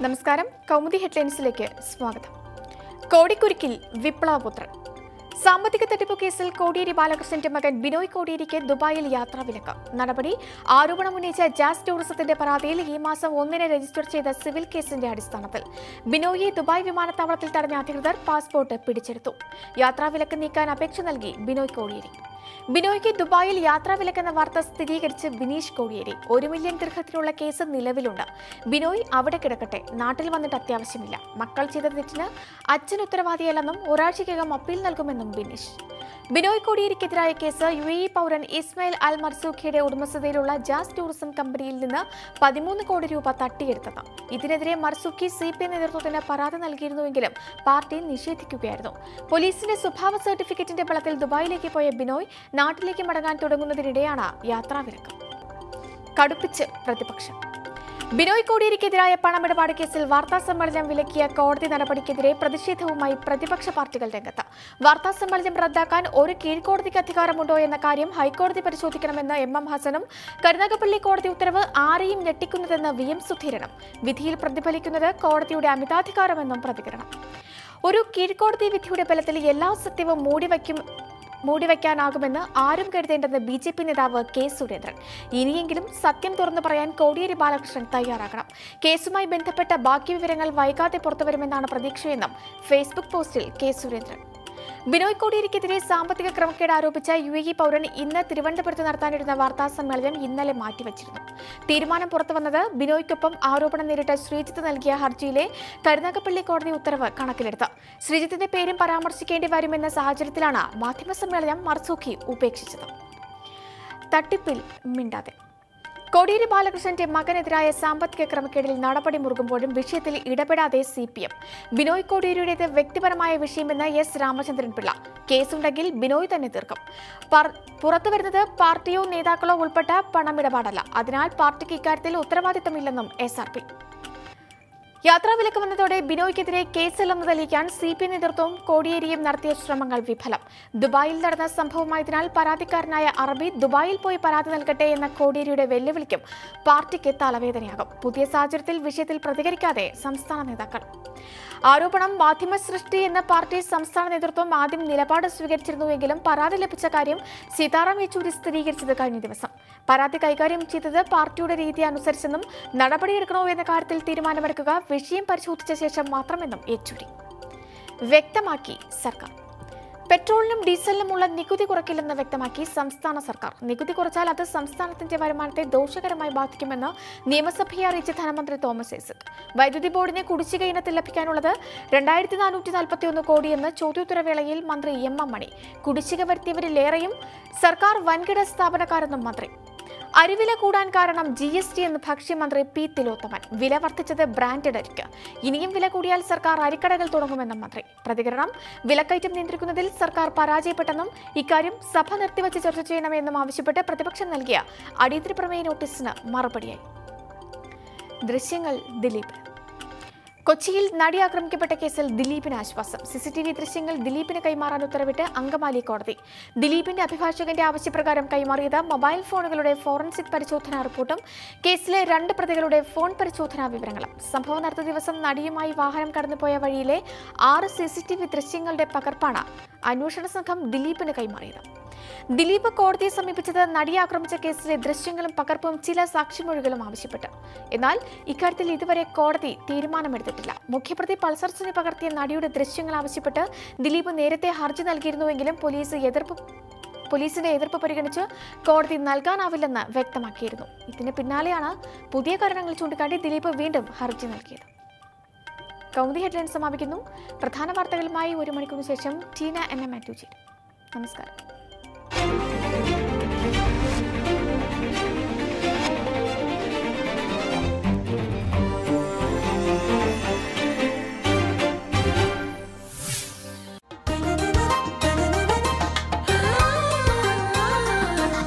നമസ്കാരം കൗമുദി ഹെഡ്ലൈൻസിലേക്ക് സ്വാഗതം കോടിക്കുരുക്കിൽ വിപ്ലവപുത്രൻ സാമ്പത്തിക തട്ടിപ്പ് കേസിൽ കോടിയേരി ബാലകൃഷ്ണന്റെ മകൻ ബിനോയ് കോടിയേരിക്ക് ദുബായിൽ യാത്രാവിലക്ക് നടപടി ആരോപണം ഉന്നയിച്ച ജാസ് ടൂറിസത്തിന്റെ പരാതിയിൽ ഈ മാസം ഒന്നിന് രജിസ്റ്റർ ചെയ്ത സിവിൽ കേസിന്റെ അടിസ്ഥാനത്തിൽ ബിനോയിയെ ദുബായ് വിമാനത്താവളത്തിൽ തടഞ്ഞ അധികൃതർ പാസ്പോർട്ട് പിടിച്ചെടുത്തു യാത്രാവിലക്ക് നീക്കാൻ അപേക്ഷ നൽകി ബിനോയ് കോടിയേരി ബിനോയ്ക്ക് ദുബായിൽ യാത്രാവിലക്കെന്ന വാർത്ത സ്ഥിരീകരിച്ച് ബിനീഷ് കോടിയേരി ഒരു മില്യൺ ദീർഘത്തിലുള്ള കേസ് നിലവിലുണ്ട് ബിനോയ് അവിടെ കിടക്കട്ടെ നാട്ടിൽ വന്നിട്ട് അത്യാവശ്യമില്ല മക്കൾ ചെയ്ത തെറ്റിന് അച്ഛൻ ഉത്തരവാദിയല്ലെന്നും ഒരാഴ്ചയ്ക്കകം അപ്പീൽ നൽകുമെന്നും ബിനീഷ് ബിനോയ് കോടിയേരിക്കെതിരായ കേസ് യു എ പൗരൻ ഇസ്മായിൽ അൽ മർസൂഖിയുടെ ഉടമസ്ഥതയിലുള്ള ജാസ് ടൂറിസം കമ്പനിയിൽ നിന്ന് പതിമൂന്ന് കോടി രൂപ തട്ടിയെടുത്തത് ഇതിനെതിരെ മർസൂഖി സി പി നേതൃത്വത്തിന് പരാതി നൽകിയിരുന്നുവെങ്കിലും പാർട്ടി നിഷേധിക്കുകയായിരുന്നു പോലീസിന്റെ സ്വഭാവ സർട്ടിഫിക്കറ്റിന്റെ ബലത്തിൽ ദുബായിലേക്ക് പോയ ബിനോയ് നാട്ടിലേക്ക് മടങ്ങാൻ തുടങ്ങുന്നതിനിടെയാണ് യാത്രാവിലക്ക് കടുപ്പിച്ച് പ്രതിപക്ഷം ബിനോയ് കോടിയേരിക്കെതിരായ പണമിടപാട് കേസിൽ വാർത്താ സമ്മേളനം വിലക്കിയ കോടതി നടപടിക്കെതിരെ പ്രതിഷേധവുമായി പ്രതിപക്ഷ പാർട്ടികൾ രംഗത്ത് വാർത്താ സമ്മേളനം റദ്ദാക്കാൻ ഒരു കീഴ്ക്കോടതിക്ക് അധികാരമുണ്ടോ എന്ന കാര്യം ഹൈക്കോടതി പരിശോധിക്കണമെന്ന് എം എം ഹസനും കരുനാഗപ്പള്ളി കോടതി ഉത്തരവ് ആരെയും ഞെട്ടിക്കുന്നതെന്ന് വി എം സുധീരനും വിധിയിൽ പ്രതിഫലിക്കുന്നത് കോടതിയുടെ അമിതാധികാരമെന്നും പ്രതികരണം ഒരു കീഴ്ക്കോടതി വിധിയുടെ ബലത്തിൽ എല്ലാ സത്യവും മൂടിവയ്ക്കും മൂടിവെക്കാനാകുമെന്ന് ആരും കരുതേണ്ടെന്ന് ബി ജെ പി നേതാവ് കെ സുരേന്ദ്രൻ ഇനിയെങ്കിലും സത്യം തുറന്നു പറയാൻ കോടിയേരി ബാലകൃഷ്ണൻ തയ്യാറാകണം കേസുമായി ബന്ധപ്പെട്ട ബാക്കി വിവരങ്ങൾ വൈകാതെ പുറത്തുവരുമെന്നാണ് പ്രതീക്ഷയെന്നും ഫേസ്ബുക്ക് പോസ്റ്റിൽ കെ സുരേന്ദ്രൻ ബിനോയ് കോടിയേരിക്കെതിരെ സാമ്പത്തിക ക്രമക്കേട് ആരോപിച്ച യു എ ഇ പൗരൻ ഇന്ന് തിരുവനന്തപുരത്ത് നടത്താനിരുന്ന വാർത്താ സമ്മേളനം ഇന്നലെ മാറ്റിവച്ചിരുന്നു തീരുമാനം പുറത്തുവന്നത് ബിനോയ്ക്കൊപ്പം ആരോപണം നേരിട്ട ശ്രീജിത്ത് നൽകിയ ഹർജിയിലെ കരുനാഗപ്പള്ളി കോടതി ഉത്തരവ് കണക്കിലെടുത്ത് ശ്രീജിത്തിന്റെ പേരും പരാമർശിക്കേണ്ടി വരുമെന്ന സാഹചര്യത്തിലാണ് മാധ്യമസമ്മേളനം മർസൂഖി ഉപേക്ഷിച്ചത് തട്ടിപ്പിൽ മിണ്ടാതെ കോടിയേരി ബാലകൃഷ്ണന്റെ മകനെതിരായ സാമ്പത്തിക ക്രമക്കേടിൽ നടപടി മുറുകുമ്പോഴും വിഷയത്തിൽ ഇടപെടാതെ സി പി എം ബിനോയ് കോടിയേരിയുടേത് വ്യക്തിപരമായ വിഷയമെന്ന് എസ് രാമചന്ദ്രൻ പിള്ള കേസുണ്ടെങ്കിൽ ബിനോയ് തന്നെ തീർക്കും പർ- പുറത്തുവരുന്നത് പാർട്ടിയോ നേതാക്കളോ ഉൾപ്പെട്ട പണമിടപാടല്ല അതിനാൽ പാർട്ടിക്ക് ഇക്കാര്യത്തിൽ ഉത്തരവാദിത്തമില്ലെന്നും എസ് ആർ പി യാത്രാവിലക്ക് വന്നതോടെ ബിനോയ്ക്കെതിരെ കേസില്ലെന്ന് തെളിയിക്കാൻ സി പി നേതൃത്വവും കോടിയേരിയും നടത്തിയ ശ്രമങ്ങൾ വിഫലം ദുബായിൽ നടന്ന സംഭവമായതിനാൽ പരാതിക്കാരനായ അറബി ദുബായിൽ പോയി പരാതി നൽകട്ടെ എന്ന കോടിയേരിയുടെ വെല്ലുവിളിക്കും പാർട്ടിക്ക് തലവേദനയാകും പുതിയ സാഹചര്യത്തിൽ വിഷയത്തിൽ പ്രതികരിക്കാതെ സംസ്ഥാന നേതാക്കൾ ആരോപണം മാധ്യമ സൃഷ്ടി എന്ന പാർട്ടി സംസ്ഥാന നേതൃത്വം ആദ്യം നിലപാട് സ്വീകരിച്ചിരുന്നുവെങ്കിലും പരാതി ലഭിച്ച കാര്യം സീതാറാം യെച്ചൂരി സ്ഥിരീകരിച്ചത് കഴിഞ്ഞ ദിവസം പരാതി കൈകാര്യം ചെയ്തത് പാർട്ടിയുടെ രീതി അനുസരിച്ചെന്നും നടപടിയെടുക്കണോ എന്ന കാര്യത്തിൽ തീരുമാനമെടുക്കുക വിഷയം പരിശോധിച്ച ശേഷം മാത്രമെന്നും യെച്ചൂരി വ്യക്തമാക്കി സർക്കാർ പെട്രോളിനും ഡീസലിനുമുള്ള നികുതി കുറയ്ക്കില്ലെന്ന് വ്യക്തമാക്കി സംസ്ഥാന സർക്കാർ നികുതി കുറച്ചാൽ അത് സംസ്ഥാനത്തിന്റെ വരുമാനത്തെ ദോഷകരമായി ബാധിക്കുമെന്ന് നിയമസഭയെ അറിയിച്ച ധനമന്ത്രി തോമസ് ഐസക് വൈദ്യുതി ബോർഡിന് കുടിശ്ശിക ഇനത്തിൽ ലഭിക്കാനുള്ളത് രണ്ടായിരത്തി നാനൂറ്റി നാൽപ്പത്തിയൊന്ന് കോടിയെന്ന് ചോദ്യോത്തരവേളയിൽ മന്ത്രി എം എം മണി കുടിശ്ശിക വരുത്തിയവരിലേറെയും സർക്കാർ വൻകിട സ്ഥാപനക്കാരെന്നും മന്ത്രി അരിവില കൂടാൻ കാരണം ജി എസ് ടി എന്ന് ഭക്ഷ്യമന്ത്രി പി തിലോത്തമൻ വില വർദ്ധിച്ചത് ബ്രാൻഡഡ് അരിക്ക് ഇനിയും വില കൂടിയാൽ സർക്കാർ അരിക്കടകൾ തുടങ്ങുമെന്നും മന്ത്രി പ്രതികരണം വിലക്കയറ്റം നിയന്ത്രിക്കുന്നതിൽ സർക്കാർ പരാജയപ്പെട്ടെന്നും ഇക്കാര്യം സഭ നിർത്തിവച്ച് ചർച്ച ചെയ്യണമെന്നും ആവശ്യപ്പെട്ട് പ്രതിപക്ഷം നൽകിയ അടിയന്തര പ്രമേയ നോട്ടീസിന് മറുപടിയായി ദൃശ്യങ്ങൾ ദിലീപ് കൊച്ചിയിൽ നടി ആക്രമിക്കപ്പെട്ട കേസിൽ ദിലീപിന് ആശ്വാസം സിസിടിവി ദൃശ്യങ്ങൾ ദിലീപിന് കൈമാറാൻ ഉത്തരവിട്ട് അങ്കമാലി കോടതി ദിലീപിന്റെ അഭിഭാഷകന്റെ ആവശ്യപ്രകാരം കൈമാറിയത് മൊബൈൽ ഫോണുകളുടെ ഫോറൻസിക് പരിശോധനാ റിപ്പോർട്ടും കേസിലെ രണ്ട് പ്രതികളുടെ ഫോൺ പരിശോധനാ വിവരങ്ങളും സംഭവം നടന്ന ദിവസം നടിയുമായി വാഹനം കടന്നുപോയ വഴിയിലെ ആറ് സിസിടിവി ദൃശ്യങ്ങളുടെ പകർപ്പാണ് അന്വേഷണ സംഘം ദിലീപിന് കൈമാറിയത് ദിലീപ് കോടതിയെ സമീപിച്ചത് നടിയെ ആക്രമിച്ച കേസിലെ ദൃശ്യങ്ങളും പകർപ്പും ചില സാക്ഷിമൊഴികളും ആവശ്യപ്പെട്ട് എന്നാൽ ഇക്കാര്യത്തിൽ ഇതുവരെ കോടതി തീരുമാനമെടുത്തിട്ടില്ല മുഖ്യപ്രതി പൾസർ സുനി പകർത്തിയ നടിയുടെ ദൃശ്യങ്ങൾ ആവശ്യപ്പെട്ട് ദിലീപ് നേരത്തെ ഹർജി നൽകിയിരുന്നുവെങ്കിലും പോലീസ് എതിർപ്പ് പോലീസിന്റെ എതിർപ്പ് പരിഗണിച്ച് കോടതി നൽകാനാവില്ലെന്ന് വ്യക്തമാക്കിയിരുന്നു ഇതിന് പിന്നാലെയാണ് പുതിയ കാരണങ്ങൾ ചൂണ്ടിക്കാട്ടി ദിലീപ് വീണ്ടും ഹർജി നൽകിയത് കൗമുദി ഹെഡ്ലൈൻ സമാപിക്കുന്നു പ്രധാന വാർത്തകളുമായി ഒരു മണിക്കൂറിന് ശേഷം ടീന എന്ന മാത്യു ചേരും നമസ്കാരം